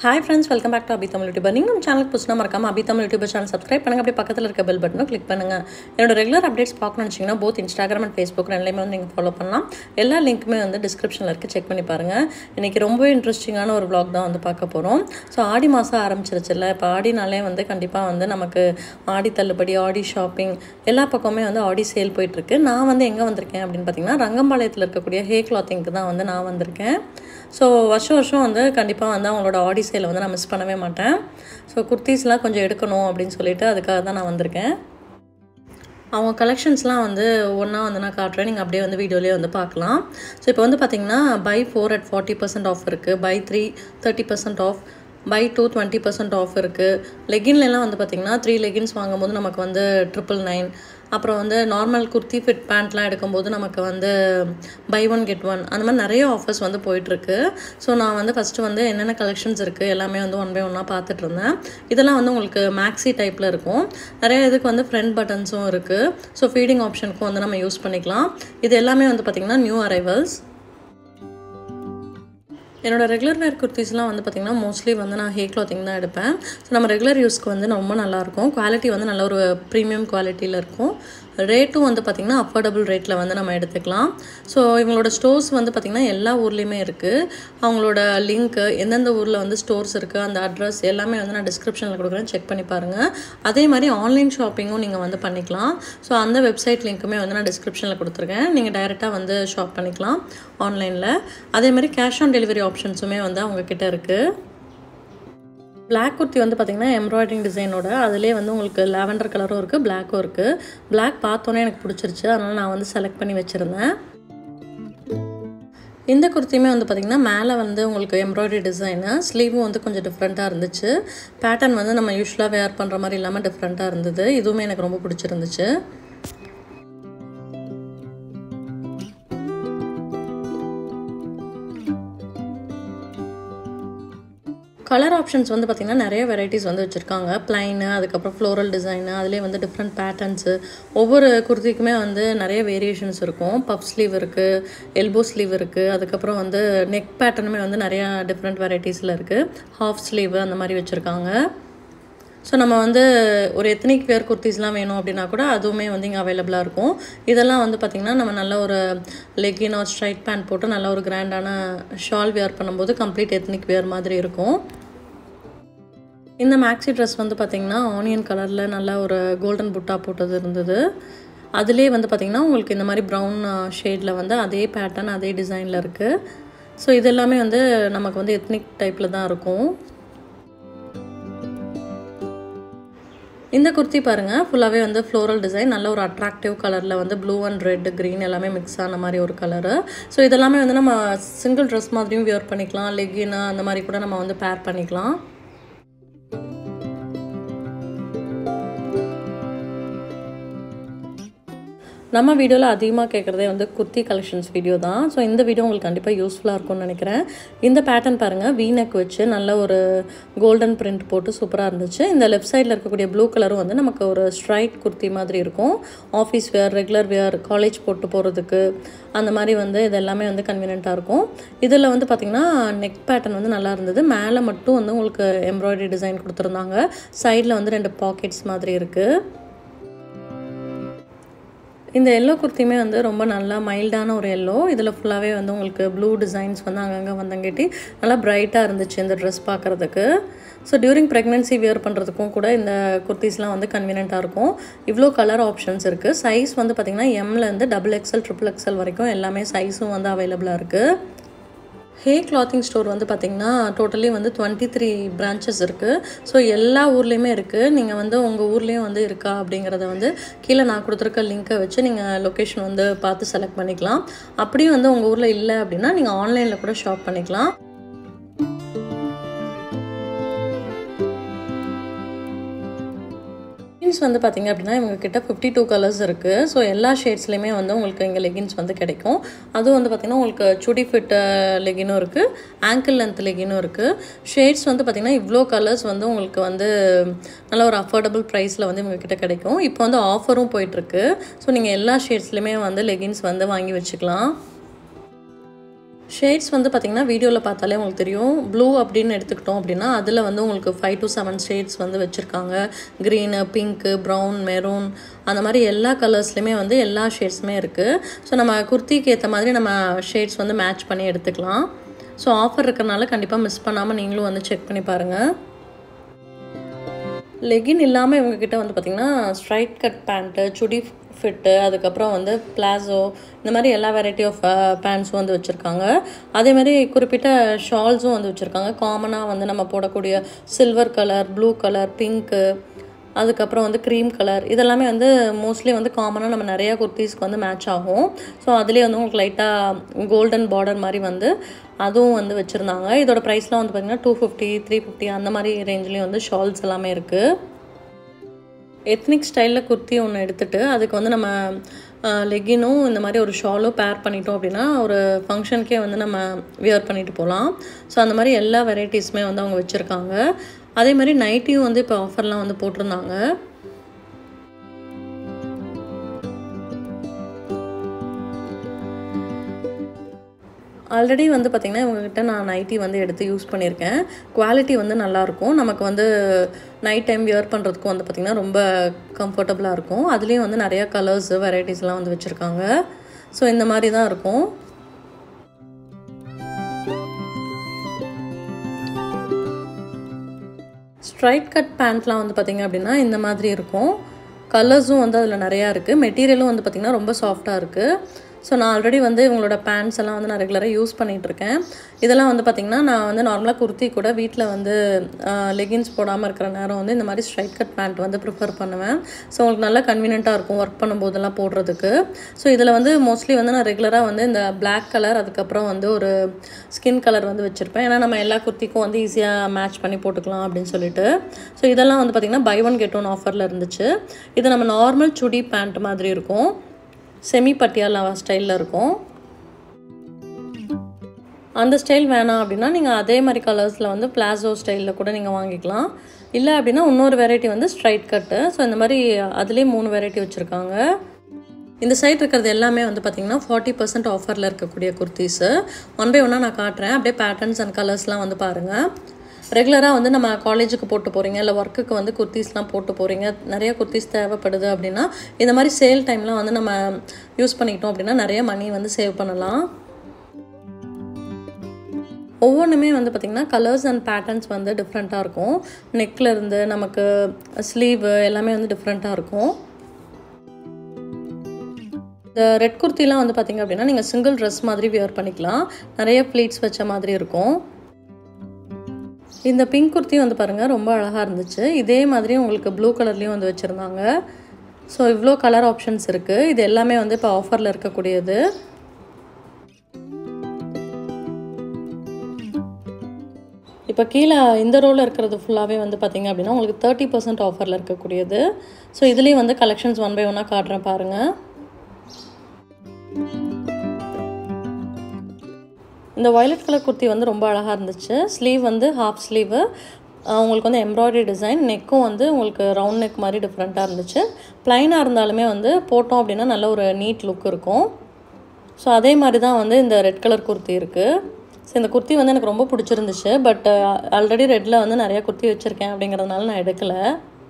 hi friends welcome back to Abhi Tamil youtuber நீங்கள் நம்ம சேனலுக்கு புதுசாக மறக்காம Abhi Tamil youtuber channel subscribe பண்ணுங்க அப்படியே பக்கத்தில் இருக்க பெல் பட்டனும் கிளிக் பண்ணுங்க என்னோட ரெகுலர் அப்டேட்ஸ் பார்க்கணும்னு வச்சிங்கன்னா போத் இன்ஸ்டாகிராம் அண்ட் ஃபேஸ்புக் ரெண்டுலேயுமே வந்து நீங்கள் ஃபாலோ பண்ணலாம் எல்லா லிங்க்குமே வந்து டிஸ்கிரிப்ஷனில் இருக்குது செக் பண்ணி பாருங்கள் இன்றைக்கி ரொம்பவே இன்ட்ரெஸ்டிங்கான ஒரு vlog தான் வந்து பார்க்க போகிறோம் ஸோ ஆடி மாதம் ஆரம்பிச்சிருச்சுல்ல இப்போ ஆடினாலே வந்து கண்டிப்பாக வந்து நமக்கு ஆடி தள்ளுபடி ஆடி ஷாப்பிங் எல்லா பக்கமுமே வந்து ஆடி சேல் போயிட்டுருக்கு நான் வந்து எங்கே வந்திருக்கேன் அப்படின்னு பார்த்தீங்கன்னா ரங்கம்பாளையத்தில் இருக்கக்கூடிய ஹே கிளாத்திங்க்கு தான் வந்து நான் வந்திருக்கேன் ஸோ வருஷம் வருஷம் வந்து கண்டிப்பாக வந்து அவங்களோட ஆடி சேலை வந்து நான் மிஸ் பண்ணவே மாட்டேன் ஸோ குர்த்தீஸ்லாம் கொஞ்சம் எடுக்கணும் அப்படின்னு சொல்லிட்டு அதுக்காக தான் நான் வந்திருக்கேன் அவங்க கலெக்ஷன்ஸ்லாம் வந்து ஒன்றா வந்து நான் காட்டுறேன் நீங்கள் அப்படியே வந்து வீடியோலேயே வந்து பார்க்கலாம் ஸோ இப்போ வந்து பார்த்தீங்கன்னா buy four at forty percent off இருக்குது buy three thirty percent off buy two twenty percent off இருக்குது லெகின்லலாம் வந்து பார்த்திங்கன்னா த்ரீ லெகின்ஸ் வாங்கும்போது நமக்கு வந்து ட்ரிபிள் நைன் அப்புறம் வந்து நார்மல் குர்த்தி ஃபிட் பேண்ட்லாம் எடுக்கும்போது நமக்கு வந்து பை ஒன் கெட் ஒன் அந்த மாதிரி நிறைய ஆஃபர்ஸ் வந்து போயிட்டுருக்கு ஸோ நான் வந்து ஃபஸ்ட்டு வந்து என்னென்ன கலெக்ஷன்ஸ் இருக்குது எல்லாமே வந்து ஒன் பை ஒன்னாக பார்த்துட்டு இருந்தேன் இதெல்லாம் வந்து உங்களுக்கு மேக்ஸி டைப்பில் இருக்கும் நிறைய இதுக்கு வந்து ஃப்ரண்ட் பட்டன்ஸும் இருக்குது ஸோ ஃபீடிங் ஆப்ஷனுக்கும் வந்து நம்ம யூஸ் பண்ணிக்கலாம் இது எல்லாமே வந்து பார்த்திங்கன்னா நியூ அரைவல்ஸ் என்னோட ரெகுலர் வேர் குர்த்திஸ்லாம் வந்து பார்த்திங்கன்னா மோஸ்ட்லி வந்து நான் ஹே கிளாத்திங் தான் எடுப்பேன் ஸோ நம்ம ரெகுலர் யூஸ்க்கு வந்து ரொம்ப நல்லாயிருக்கும் குவாலிட்டி வந்து நல்ல ஒரு ப்ரீமியம் குவாலிட்டியில் இருக்கும் ரேட்டும் வந்து பார்த்திங்கன்னா அஃபோர்டபுள் ரேட்டில் வந்து நம்ம எடுத்துக்கலாம் ஸோ இவங்களோட ஸ்டோர்ஸ் வந்து பார்த்திங்கன்னா எல்லா ஊர்லேயுமே இருக்குது அவங்களோட லிங்க்கு எந்தெந்த ஊரில் வந்து ஸ்டோர்ஸ் இருக்குது அந்த அட்ரஸ் எல்லாமே வந்து நான் டிஸ்கிரிப்ஷனில் கொடுக்குறேன் செக் பண்ணி பாருங்கள் அதே மாதிரி ஆன்லைன் ஷாப்பிங்கும் நீங்கள் வந்து பண்ணிக்கலாம் ஸோ அந்த வெப்சைட் லிங்க்குமே வந்து நான் டிஸ்கிரிப்ஷனில் கொடுத்துருக்கேன் நீங்கள் டைரெக்டாக வந்து ஷாப் பண்ணிக்கலாம் ஆன்லைனில் அதே மாதிரி கேஷ் ஆன் டெலிவரி ஆப்ஷன்ஸுமே வந்து அவங்கக்கிட்ட இருக்குது பிளாக் குர்த்தி வந்து பார்த்திங்கன்னா எம்ப்ராய்டிங் டிசைனோட அதிலே வந்து உங்களுக்கு லாவெண்டர் கலரும் இருக்குது பிளாக்கும் இருக்குது பிளாக் பார்த்தோன்னே எனக்கு பிடிச்சிருச்சு அதனால் நான் வந்து செலக்ட் பண்ணி வச்சுருந்தேன் இந்த குர்த்தியுமே வந்து பார்த்திங்கன்னா மேலே வந்து உங்களுக்கு எம்ப்ராய்டரி டிசைனு ஸ்லீவும் வந்து கொஞ்சம் டிஃப்ரெண்ட்டாக இருந்துச்சு பேட்டர்ன் வந்து நம்ம யூஸ்வலாக வேர் பண்ணுற மாதிரி இல்லாமல் டிஃப்ரெண்ட்டாக இருந்தது இதுவுமே எனக்கு ரொம்ப பிடிச்சிருந்துச்சு கலர் ஆப்ஷன்ஸ் வந்து பார்த்திங்கன்னா நிறைய வெரைட்டிஸ் வந்து வச்சுருக்காங்க ப்ளைனு அதுக்கப்புறம் ஃப்ளோரல் டிசைனு அதுலேயே வந்து டிஃப்ரெண்ட் பேட்டர்ன்ஸு ஒவ்வொரு குர்த்திக்குமே வந்து நிறைய வேரியேஷன்ஸ் இருக்கும் பப் ஸ்லீவ் இருக்குது எல்போ ஸ்லீவ் இருக்குது அதுக்கப்புறம் வந்து நெக் பேட்டர்னுமே வந்து நிறையா டிஃப்ரெண்ட் வெரைட்டிஸில் இருக்குது ஹாஃப் ஸ்லீவ் அந்த மாதிரி வச்சுருக்காங்க ஸோ நம்ம வந்து ஒரு எத்தனிக் வேர் குர்த்திஸ்லாம் வேணும் அப்படின்னா கூட அதுவுமே வந்து இங்கே அவைலபிளாக இருக்கும் இதெல்லாம் வந்து பார்த்திங்கன்னா நம்ம நல்ல ஒரு லெக்கின் ஒரு ஸ்ட்ரைட் பேண்ட் போட்டு நல்ல ஒரு கிராண்டான ஷால் வேர் பண்ணும்போது கம்ப்ளீட் எத்னிக் வேர் மாதிரி இருக்கும் இந்த மேக்ஸி ட்ரெஸ் வந்து பார்த்திங்கன்னா ஆனியன் கலரில் நல்ல ஒரு கோல்டன் புட்டா போட்டது இருந்தது அதிலே வந்து பார்த்திங்கன்னா உங்களுக்கு இந்த மாதிரி ப்ரௌன் ஷேடில் வந்து அதே பேட்டர்ன் அதே டிசைனில் இருக்குது ஸோ இது எல்லாமே வந்து நமக்கு வந்து எத்னிக் டைப்பில் தான் இருக்கும் இந்த குர்த்தி பாருங்கள் ஃபுல்லாகவே வந்து ஃப்ளோரல் டிசைன் நல்ல ஒரு அட்ராக்டிவ் கலரில் வந்து ப்ளூ அண்ட் ரெட் க்ரீன் எல்லாமே மிக்ஸ் ஆன மாதிரி ஒரு கலரு ஸோ இதெல்லாமே வந்து நம்ம சிங்கிள் ட்ரெஸ் மாதிரியும் வியர் பண்ணிக்கலாம் லெகின் அந்த மாதிரி கூட நம்ம வந்து பேர் பண்ணிக்கலாம் நம்ம வீடியோவில் அதிகமாக கேட்குறதே வந்து குர்த்தி கலெக்ஷன்ஸ் வீடியோ தான் ஸோ இந்த வீடியோ உங்களுக்கு கண்டிப்பாக யூஸ்ஃபுல்லாக இருக்கும்னு நினைக்கிறேன் இந்த பேட்டர்ன் பாருங்கள் வீனக் வச்சு நல்ல ஒரு கோல்டன் பிரிண்ட் போட்டு சூப்பராக இருந்துச்சு இந்த லெஃப்ட் சைடில் இருக்கக்கூடிய ப்ளூ கலரும் வந்து நமக்கு ஒரு ஸ்ட்ரைட் குர்த்தி மாதிரி இருக்கும் office wear regular wear college போட்டு போகிறதுக்கு அந்த மாதிரி வந்து இது எல்லாமே வந்து கன்வீனியண்ட்டாக இருக்கும் இதில் வந்து பார்த்திங்கன்னா நெக் பேட்டர்ன் வந்து நல்லா இருந்தது மேலே மட்டும் வந்து உங்களுக்கு எம்ப்ராய்டரி டிசைன் கொடுத்துருந்தாங்க சைடில் வந்து ரெண்டு பாக்கெட்ஸ் மாதிரி இருக்குது இந்த எல்லோ குர்த்தியுமே வந்து ரொம்ப நல்லா மைல்டான ஒரு எல்லோ இதில் ஃபுல்லாகவே வந்து உங்களுக்கு ப்ளூ டிசைன்ஸ் வந்து அங்கங்கே வந்தங்காட்டி நல்லா பிரைட்டாக இருந்துச்சு இந்த ட்ரெஸ் பார்க்குறதுக்கு ஸோ டியூரிங் ப்ரெக்னென்சி வியர் பண்ணுறதுக்கும் கூட இந்த குர்த்திஸ்லாம் வந்து கன்வீனியண்ட்டாக இருக்கும் இவ்வளோ கலர் ஆப்ஷன்ஸ் இருக்குது சைஸ் வந்து பார்த்திங்கன்னா எம்லேருந்து டபுள் எக்ஸல் ட்ரிபிள் எக்ஸல் வரைக்கும் எல்லாமே சைஸும் வந்து அவைலபிளாக இருக்குது ஹே கிளாத்திங் ஸ்டோர் வந்து பார்த்திங்கன்னா டோட்டலி வந்து டுவெண்ட்டி த்ரீ பிரான்ச்சஸ் இருக்குது ஸோ எல்லா ஊர்லேயுமே இருக்குது நீங்கள் வந்து உங்கள் ஊர்லேயும் வந்து இருக்கா அப்படிங்கிறத வந்து கீழே நான் கொடுத்துருக்க லிங்க்கை வச்சு நீங்கள் லொக்கேஷன் வந்து பார்த்து செலக்ட் பண்ணிக்கலாம் அப்படியும் வந்து உங்கள் ஊரில் இல்லை அப்படின்னா நீங்கள் ஆன்லைனில் கூட ஷாப் பண்ணிக்கலாம் லெகின்ஸ் வந்து பார்த்திங்க அப்படின்னா இவங்க கிட்ட ஃபிஃப்டி டூ கலர்ஸ் இருக்குது ஸோ எல்லா ஷேட்ஸ்லையுமே வந்து உங்களுக்கு இங்கே லெகின்ஸ் வந்து கிடைக்கும் அதுவும் வந்து பார்த்திங்கன்னா உங்களுக்கு சுடி ஃபிட் லெகினும் இருக்குது ஆங்கிள் லென்த் லெகினும் இருக்குது ஷேட்ஸ் வந்து பார்த்திங்கன்னா இவ்வளோ கலர்ஸ் வந்து உங்களுக்கு வந்து நல்ல ஒரு அஃபோர்டபுள் ப்ரைஸில் வந்து இவங்க கிட்ட கிடைக்கும் இப்போ வந்து ஆஃபரும் போயிட்டுருக்கு ஸோ நீங்கள் எல்லா ஷேட்ஸ்லையுமே வந்து லெகின்ஸ் வந்து வாங்கி வச்சுக்கலாம் ஷேட்ஸ் வந்து பார்த்திங்கன்னா வீடியோவில் பார்த்தாலே உங்களுக்கு தெரியும் ப்ளூ அப்படின்னு எடுத்துக்கிட்டோம் அப்படின்னா அதில் வந்து உங்களுக்கு ஃபைவ் டு செவன் ஷேட்ஸ் வந்து வச்சுருக்காங்க க்ரீனு பிங்க்கு ப்ரௌன் மெரூன் அந்த மாதிரி எல்லா கலர்ஸ்லையுமே வந்து எல்லா ஷேட்ஸுமே இருக்குது ஸோ நம்ம குர்த்திக்கு ஏற்ற மாதிரி நம்ம ஷேட்ஸ் வந்து மேட்ச் பண்ணி எடுத்துக்கலாம் ஸோ ஆஃபர் இருக்கிறனால கண்டிப்பாக மிஸ் பண்ணாமல் நீங்களும் வந்து செக் பண்ணி பாருங்கள் லெகின் இல்லாமல் இவங்கக்கிட்ட வந்து பார்த்திங்கன்னா straight cut pant chudi fit அதுக்கப்புறம் வந்து பிளாசோ இந்த மாதிரி எல்லா வெரைட்டி ஆஃப் பேண்ட்ஸும் வந்து வச்சுருக்காங்க அதேமாதிரி குறிப்பிட்ட ஷால்ஸும் வந்து வச்சுருக்காங்க காமனாக வந்து நம்ம போடக்கூடிய silver colour blue colour pink அதுக்கப்புறம் வந்து க்ரீம் கலர் இதெல்லாமே வந்து மோஸ்ட்லி வந்து காமனாக நம்ம நிறையா குர்த்திஸ்க்கு வந்து மேட்ச் ஆகும் ஸோ அதுலேயே வந்து உங்களுக்கு லைட்டாக கோல்டன் பார்டர் மாதிரி வந்து அதுவும் வந்து வச்சுருந்தாங்க இதோட ப்ரைஸ்லாம் வந்து பார்த்திங்கன்னா டூ ஃபிஃப்டி த்ரீ ஃபிஃப்டி அந்த மாதிரி ரேஞ்ச்லேயும் வந்து ஷால்ஸ் எல்லாமே இருக்குது எத்னிக் ஸ்டைலில் குர்த்தி ஒன்று எடுத்துகிட்டு அதுக்கு வந்து நம்ம லெகினும் இந்த மாதிரி ஒரு ஷாலும் பேர் பண்ணிட்டோம் அப்படின்னா ஒரு ஃபங்க்ஷனுக்கே வந்து நம்ம வியர் பண்ணிட்டு போகலாம் ஸோ அந்த மாதிரி எல்லா வெரைட்டிஸுமே வந்து அவங்க வச்சுருக்காங்க அதே மாதிரி நைட்டியும் வந்து இப்போ ஆஃபர்லாம் வந்து போட்டிருந்தாங்க ஆல்ரெடி வந்து பார்த்திங்கன்னா இவங்ககிட்ட நான் நைட்டி வந்து எடுத்து யூஸ் பண்ணியிருக்கேன் குவாலிட்டி வந்து நல்லாயிருக்கும் நமக்கு வந்து நைட் டைம் வியர் பண்ணுறதுக்கும் வந்து பார்த்திங்கன்னா ரொம்ப கம்ஃபர்டபுளாக இருக்கும் அதுலேயும் வந்து நிறையா கலர்ஸ் வெரைட்டிஸ்லாம் வந்து வச்சுருக்காங்க ஸோ இந்த மாதிரி தான் இருக்கும் ஸ்ட்ரைட் கட் பேண்ட்லாம் வந்து பார்த்திங்க அப்படின்னா இந்த மாதிரி இருக்கும் கலர்ஸும் வந்து அதில் நிறையா இருக்குது மெட்டீரியலும் வந்து பார்த்திங்கன்னா ரொம்ப சாஃப்டாக இருக்குது ஸோ நான் ஆல்ரெடி வந்து இவங்களோட பேண்ட்ஸ் எல்லாம் வந்து நான் ரெகுலராக யூஸ் பண்ணிகிட்ருக்கேன் இதெல்லாம் வந்து பார்த்திங்கன்னா நான் வந்து நார்மலாக குர்த்தி கூட வீட்டில் வந்து லெகின்ஸ் போடாமல் இருக்கிற நேரம் வந்து இந்த மாதிரி ஸ்ட்ரைட் கட் பேண்ட் வந்து ப்ரிஃபர் பண்ணுவேன் ஸோ உங்களுக்கு நல்லா கன்வீனியண்ட்டாக இருக்கும் ஒர்க் பண்ணும்போதெல்லாம் போடுறதுக்கு ஸோ இதில் வந்து மோஸ்ட்லி வந்து நான் ரெகுலராக வந்து இந்த பிளாக் கலர் அதுக்கப்புறம் வந்து ஒரு ஸ்கின் கலர் வந்து வச்சுருப்பேன் ஏன்னா நம்ம எல்லா குர்த்திக்கும் வந்து ஈஸியாக மேட்ச் பண்ணி போட்டுக்கலாம் அப்படின்னு சொல்லிட்டு ஸோ இதெல்லாம் வந்து பார்த்திங்கன்னா பை ஒன் கெட் ஒன் ஆஃபரில் இருந்துச்சு இது நம்ம நார்மல் சுடி பேண்ட் மாதிரி இருக்கும் செமி பட்டியாலா ஸ்டைலில் இருக்கும் அந்த ஸ்டைல் வேணாம் அப்படின்னா நீங்கள் அதே மாதிரி கலர்ஸில் வந்து பிளாசோ ஸ்டைலில் கூட நீங்கள் வாங்கிக்கலாம் இல்லை அப்படின்னா இன்னொரு வெரைட்டி வந்து ஸ்ட்ரைட் கட்டு ஸோ இந்த மாதிரி அதுலேயே மூணு வெரைட்டி வச்சுருக்காங்க இந்த சைட் இருக்கிறது எல்லாமே வந்து பார்த்திங்கன்னா ஃபார்ட்டி பர்சன்ட் ஆஃபரில் இருக்கக்கூடிய குர்த்திஸு ஒன் பை ஒன்னாக நான் காட்டுறேன் அப்படியே பேட்டர்ன்ஸ் அண்ட் கலர்ஸ்லாம் வந்து பாருங்கள் ரெகுலராக வந்து நம்ம காலேஜுக்கு போட்டு போகிறீங்க இல்லை ஒர்க்குக்கு வந்து குர்த்திஸ்லாம் போட்டு போகிறீங்க நிறைய குர்த்திஸ் தேவைப்படுது அப்படின்னா இந்த மாதிரி சேல் டைம்லாம் வந்து நம்ம யூஸ் பண்ணிக்கிட்டோம் அப்படின்னா நிறைய மணி வந்து சேவ் பண்ணலாம் ஒவ்வொன்றுமே வந்து பார்த்திங்கன்னா கலர்ஸ் அண்ட் பேட்டர்ன்ஸ் வந்து டிஃப்ரெண்ட்டாக இருக்கும் நெக்கில் இருந்து நமக்கு ஸ்லீவு எல்லாமே வந்து டிஃப்ரெண்ட்டாக இருக்கும் இந்த ரெட் குர்த்திலாம் வந்து பார்த்திங்க அப்படின்னா நீங்கள் சிங்கிள் ட்ரெஸ் மாதிரி வியர் பண்ணிக்கலாம் நிறைய ப்ளீட்ஸ் வச்ச மாதிரி இருக்கும் இந்த பிங்க் குர்த்தி வந்து பாருங்கள் ரொம்ப அழகாக இருந்துச்சு இதே மாதிரி உங்களுக்கு ப்ளூ கலர்லேயும் வந்து வச்சுருந்தாங்க ஸோ இவ்வளோ கலர் ஆப்ஷன்ஸ் இருக்குது இது எல்லாமே வந்து இப்போ ஆஃபரில் இருக்கக்கூடியது இப்போ கீழே இந்த ரோவில் இருக்கிறது ஃபுல்லாகவே வந்து பார்த்திங்க அப்படின்னா உங்களுக்கு தேர்ட்டி பர்சன்ட் ஆஃபரில் இருக்கக்கூடியது ஸோ இதுலேயும் வந்து கலெக்ஷன்ஸ் ஒன் பை ஒன்னாக காட்டுறேன் பாருங்கள் இந்த வயலட் கலர் குர்த்தி வந்து ரொம்ப அழகாக இருந்துச்சு ஸ்லீவ் வந்து ஹாஃப் ஸ்லீவு உங்களுக்கு வந்து எம்ப்ராய்டரி டிசைன் நெக்கும் வந்து உங்களுக்கு ரவுண்ட் நெக் மாதிரி டிஃப்ரெண்ட்டாக இருந்துச்சு ப்ளைனாக இருந்தாலுமே வந்து போட்டோம் அப்படின்னா நல்ல ஒரு நீட் லுக் இருக்கும் ஸோ அதே மாதிரி தான் வந்து இந்த ரெட் கலர் குர்த்தி இருக்குது ஸோ இந்த குர்த்தி வந்து எனக்கு ரொம்ப பிடிச்சிருந்துச்சு பட் ஆல்ரெடி ரெட்டில் வந்து நிறையா குர்த்தி வச்சுருக்கேன் அப்படிங்கிறதுனால நான் எடுக்கலை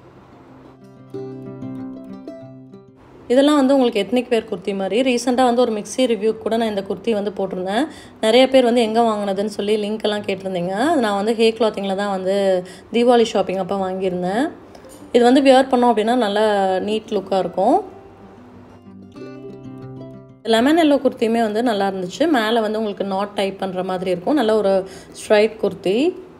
இதெல்லாம் வந்து உங்களுக்கு எத்னிக் வேர் குர்த்தி மாதிரி ரீசெண்டாக வந்து ஒரு மிக்ஸி ரிவ்யூ கூட நான் இந்த குர்த்தி வந்து போட்டிருந்தேன் நிறைய பேர் வந்து எங்கே வாங்கினதுன்னு சொல்லி லிங்க் எல்லாம் கேட்டிருந்தீங்க அது நான் வந்து ஹே கிளாத்திங்கில் தான் வந்து தீபாவளி ஷாப்பிங் அப்போ வாங்கியிருந்தேன் இது வந்து வியர் பண்ணோம் அப்படின்னா நல்லா நீட் லுக்காக இருக்கும் லெமன் எல்லோ குர்த்தியுமே வந்து நல்லா இருந்துச்சு மேலே வந்து உங்களுக்கு நாட் டைப் பண்ணுற மாதிரி இருக்கும் நல்ல ஒரு ஸ்ட்ரைட் குர்த்தி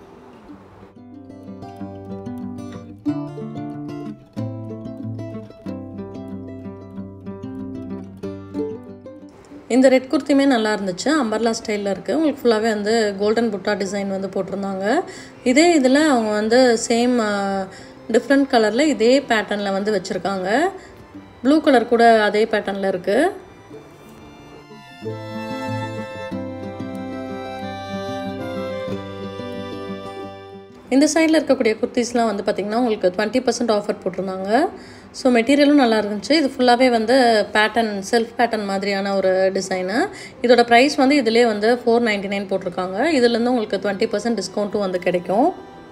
இந்த ரெட் குர்த்தியுமே நல்லா இருந்துச்சு அம்பர்லா ஸ்டைலில் இருக்குது உங்களுக்கு ஃபுல்லாகவே வந்து கோல்டன் புட்டா டிசைன் வந்து போட்டிருந்தாங்க இதே இதில் அவங்க வந்து சேம் டிஃப்ரெண்ட் கலரில் இதே பேட்டர்னில் வந்து வச்சுருக்காங்க ப்ளூ கலர் கூட அதே பேட்டர்னில் இருக்குது இந்த சைடில் இருக்கக்கூடிய குர்த்திஸ்லாம் வந்து பார்த்திங்கன்னா உங்களுக்கு டுவெண்ட்டி பர்சன்ட் ஆஃபர் போட்டிருந்தாங்க ஸோ மெட்டீரியலும் நல்லா இருந்துச்சு இது ஃபுல்லாகவே வந்து பேட்டர்ன் செல்ஃப் பேட்டர்ன் மாதிரியான ஒரு டிசைனு இதோட ப்ரைஸ் வந்து இதிலே வந்து ஃபோர் நைன்டி நைன் போட்டிருக்காங்க இதுலேருந்து உங்களுக்கு டுவெண்ட்டி பர்சன்ட் டிஸ்கவுண்ட்டும் வந்து கிடைக்கும்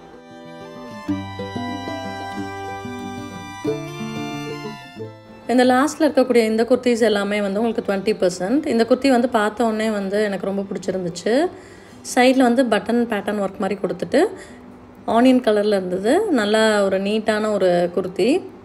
இந்த லாஸ்ட்டில் இருக்கக்கூடிய இந்த குர்த்திஸ் எல்லாமே வந்து உங்களுக்கு டுவெண்ட்டி பர்சன்ட் இந்த குர்த்தி வந்து பார்த்த உடனே வந்து எனக்கு ரொம்ப பிடிச்சிருந்துச்சு சைடில் வந்து பட்டன் பேட்டர்ன் ஒர்க் மாதிரி கொடுத்துட்டு ஆனியன் கலரில் இருந்தது நல்லா ஒரு நீட்டான ஒரு குர்த்தி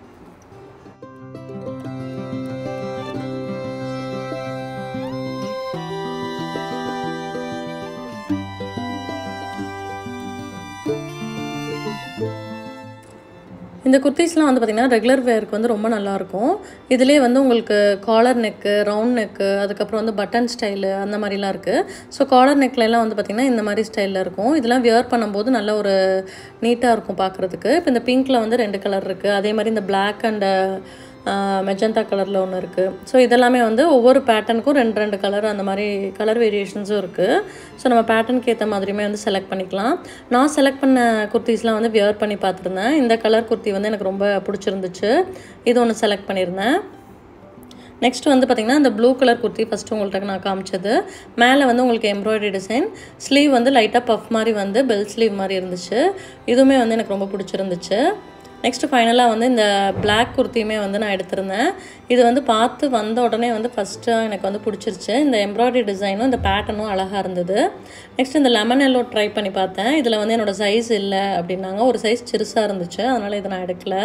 இந்த குர்த்திஸ்லாம் வந்து பார்த்திங்கன்னா ரெகுலர் வேருக்கு வந்து ரொம்ப நல்லாயிருக்கும் இதிலே வந்து உங்களுக்கு காலர் நெக்கு ரவுண்ட் நெக்கு அதுக்கப்புறம் வந்து பட்டன் ஸ்டைலு அந்த மாதிரிலாம் இருக்குது ஸோ காலர் நெக்லலாம் வந்து பார்த்திங்கன்னா இந்த மாதிரி ஸ்டைலில் இருக்கும் இதெல்லாம் வியர் பண்ணும்போது நல்ல ஒரு நீட்டாக இருக்கும் பார்க்குறதுக்கு இப்போ இந்த பிங்க்கில் வந்து ரெண்டு கலர் இருக்குது அதே மாதிரி இந்த பிளாக் அண்டு மெஜந்தா கலரில் ஒன்று இருக்குது ஸோ இதெல்லாமே வந்து ஒவ்வொரு பேட்டர்னுக்கும் ரெண்டு ரெண்டு கலர் அந்த மாதிரி கலர் வேரியேஷன்ஸும் இருக்குது ஸோ நம்ம பேட்டர்னுக்கு ஏற்ற மாதிரியுமே வந்து செலக்ட் பண்ணிக்கலாம் நான் செலக்ட் பண்ண குர்த்திஸ்லாம் வந்து வியர் பண்ணி பார்த்துருந்தேன் இந்த கலர் குர்த்தி வந்து எனக்கு ரொம்ப பிடிச்சிருந்துச்சு இது ஒன்று செலக்ட் பண்ணியிருந்தேன் நெக்ஸ்ட் வந்து பார்த்திங்கன்னா இந்த ப்ளூ கலர் குர்த்தி ஃபஸ்ட்டு உங்கள்கிட்ட நான் காமிச்சது மேலே வந்து உங்களுக்கு எம்ப்ராய்டரி டிசைன் ஸ்லீவ் வந்து லைட்டாக பஃப் மாதிரி வந்து பெல் ஸ்லீவ் மாதிரி இருந்துச்சு இதுவுமே வந்து எனக்கு ரொம்ப பிடிச்சிருந்துச்சு நெக்ஸ்ட்டு ஃபைனலாக வந்து இந்த பிளாக் குர்த்தியுமே வந்து நான் எடுத்திருந்தேன் இது வந்து பார்த்து வந்த உடனே வந்து ஃபஸ்ட்டு எனக்கு வந்து பிடிச்சிருச்சு இந்த எம்ப்ராய்டரி டிசைனும் இந்த பேட்டர்னும் அழகாக இருந்தது நெக்ஸ்ட் இந்த லெமன் எல்லோ ட்ரை பண்ணி பார்த்தேன் இதில் வந்து என்னோடய சைஸ் இல்லை அப்படின்னாங்க ஒரு சைஸ் சிறுசாக இருந்துச்சு அதனால் இதை நான் எடுக்கல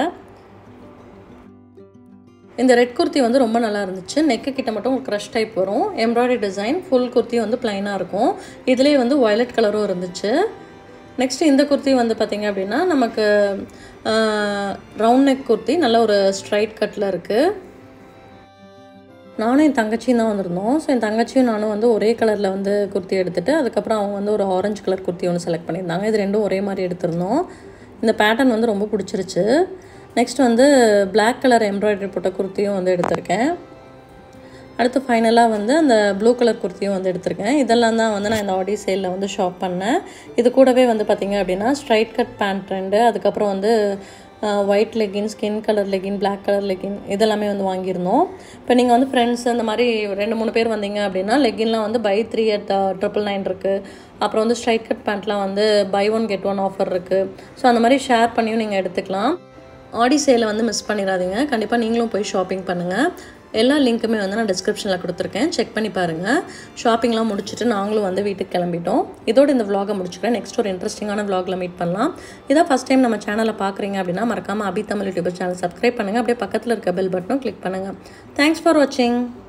இந்த ரெட் குர்த்தி வந்து ரொம்ப நல்லா இருந்துச்சு நெக்கு கிட்ட மட்டும் க்ரஷ் டைப் வரும் எம்ப்ராய்டரி டிசைன் ஃபுல் குர்த்தி வந்து ப்ளைனாக இருக்கும் இதுலேயே வந்து வயலட் கலரும் இருந்துச்சு நெக்ஸ்ட் இந்த குர்த்தி வந்து பார்த்திங்க அப்படின்னா நமக்கு ரவுண்ட் நெக் குர்த்தி நல்ல ஒரு ஸ்ட்ரைட் கட்டில் இருக்குது நானும் என் தங்கச்சியும் தான் வந்திருந்தோம் ஸோ என் தங்கச்சியும் நானும் வந்து ஒரே கலரில் வந்து குர்த்தி எடுத்துகிட்டு அதுக்கப்புறம் அவங்க வந்து ஒரு ஆரஞ்சு கலர் குர்த்தி ஒன்று செலக்ட் பண்ணியிருந்தாங்க இது ரெண்டும் ஒரே மாதிரி எடுத்திருந்தோம் இந்த பேட்டர்ன் வந்து ரொம்ப பிடிச்சிருச்சு நெக்ஸ்ட் வந்து பிளாக் கலர் எம்ப்ராய்டரி போட்ட குர்த்தியும் வந்து எடுத்திருக்கேன் அடுத்து ஃபைனலாக வந்து அந்த ப்ளூ கலர் குர்த்தியும் வந்து எடுத்திருக்கேன் இதெல்லாம் தான் வந்து நான் இந்த ஆடி சேலில் வந்து ஷாப் பண்ணேன் இது கூடவே வந்து பார்த்திங்க அப்படின்னா ஸ்ட்ரைட் கட் பேண்ட் ரெண்டு அதுக்கப்புறம் வந்து white legging skin colour legging black colour legging இதெல்லாமே வந்து வாங்கியிருந்தோம் இப்போ நீங்கள் வந்து ஃப்ரெண்ட்ஸ் இந்த மாதிரி ரெண்டு மூணு பேர் வந்தீங்க அப்படின்னா லெகின்லாம் வந்து buy three at triple nine இருக்குது அப்புறம் வந்து ஸ்ட்ரைட் கட் பேண்ட்லாம் வந்து buy one get one offer இருக்குது ஸோ அந்த மாதிரி ஷேர் பண்ணியும் நீங்கள் எடுத்துக்கலாம் ஆடி சேலை வந்து மிஸ் பண்ணிடாதீங்க கண்டிப்பாக நீங்களும் போய் ஷாப்பிங் பண்ணுங்கள் எல்லா லிங்க்குமே வந்து நான் டிஸ்கிரிப்ஷனில் கொடுத்துருக்கேன் செக் பண்ணி பாருங்கள் ஷாப்பிங்லாம் முடிச்சுட்டு நாங்களும் வந்து வீட்டுக்கு கிளம்பிட்டோம் இதோட இந்த vlog-அ முடிச்சுக்கிறேன் நெக்ஸ்ட் ஒரு இன்ட்ரெஸ்டிங்கான vlog-ல மீட் பண்ணலாம் இதான் ஃபஸ்ட் டைம் நம்ம சேனலை பார்க்குறீங்க அப்படின்னா மறக்காமல் Abi Tamil YouTube channel subscribe பண்ணுங்கள் அப்படியே பக்கத்தில் இருக்க பெல் பட்டனும் கிளிக் பண்ணுங்கள் தேங்க்ஸ் ஃபார் வாட்சிங்